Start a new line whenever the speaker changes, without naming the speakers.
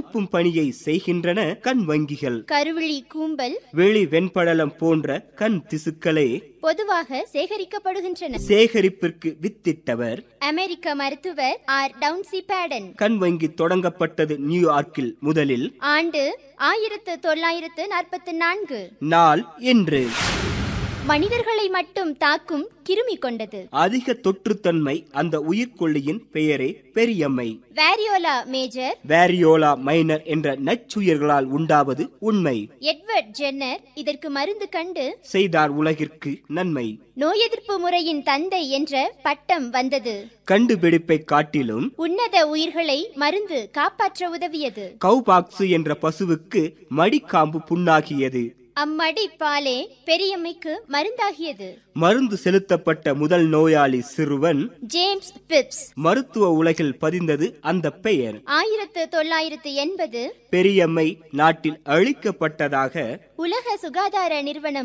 மறைப்பும் பணியை செய்கின்றன கண் வங்கிகள்
கருவிழி கூம்பல்
வெளி வெண்படலம் போன்ற கண் திசுக்களே
பொதுவாக சேகரிக்கப்படுகின்றன
சேகரிப்பிற்கு வித்திட்டவர்
அமெரிக்க மருத்துவர் ஆர் டவுன்சி பேடன்
கண் வங்கி தொடங்கப்பட்டது நியூயார்க்கில் முதலில்
ஆண்டு ஆயிரத்து தொள்ளாயிரத்து நாற்பத்தி நான்கு
நாள் என்று
மனிதர்களை மட்டும் தாக்கும் கிருமி கொண்டது
அதிக தொற்றுத்தன்மை அந்த உயிர்கொல்லியின் பெயரே பெரியம்மை
வேரியோலா மேஜர்
வேரியோலா மைனர் என்ற நச்சுயிர்களால் உண்டாவது உண்மை
எட்வர்ட் ஜென்னர் இதற்கு மருந்து கண்டு
செய்தார் உலகிற்கு நன்மை
நோய் எதிர்ப்பு முறையின் தந்தை என்ற பட்டம் வந்தது
கண்டுபிடிப்பை காட்டிலும்
உன்னத உயிர்களை மருந்து காப்பாற்ற உதவியது
கௌபாக்சு என்ற பசுவுக்கு மடிக்காம்பு புண்ணாகியது
அம்மடி பாலே பெரியம்மைக்கு மருந்தாகியது
மருந்து செலுத்தப்பட்ட முதல் நோயாளி சிறுவன்
ஜேம்ஸ் பிப்ஸ்
மருத்துவ உலகில் பதிந்தது அந்த பெயர்
ஆயிரத்து தொள்ளாயிரத்து எண்பது
பெரியம்மை நாட்டில் அழிக்கப்பட்டதாக
உலக சுகாதார நிறுவனம்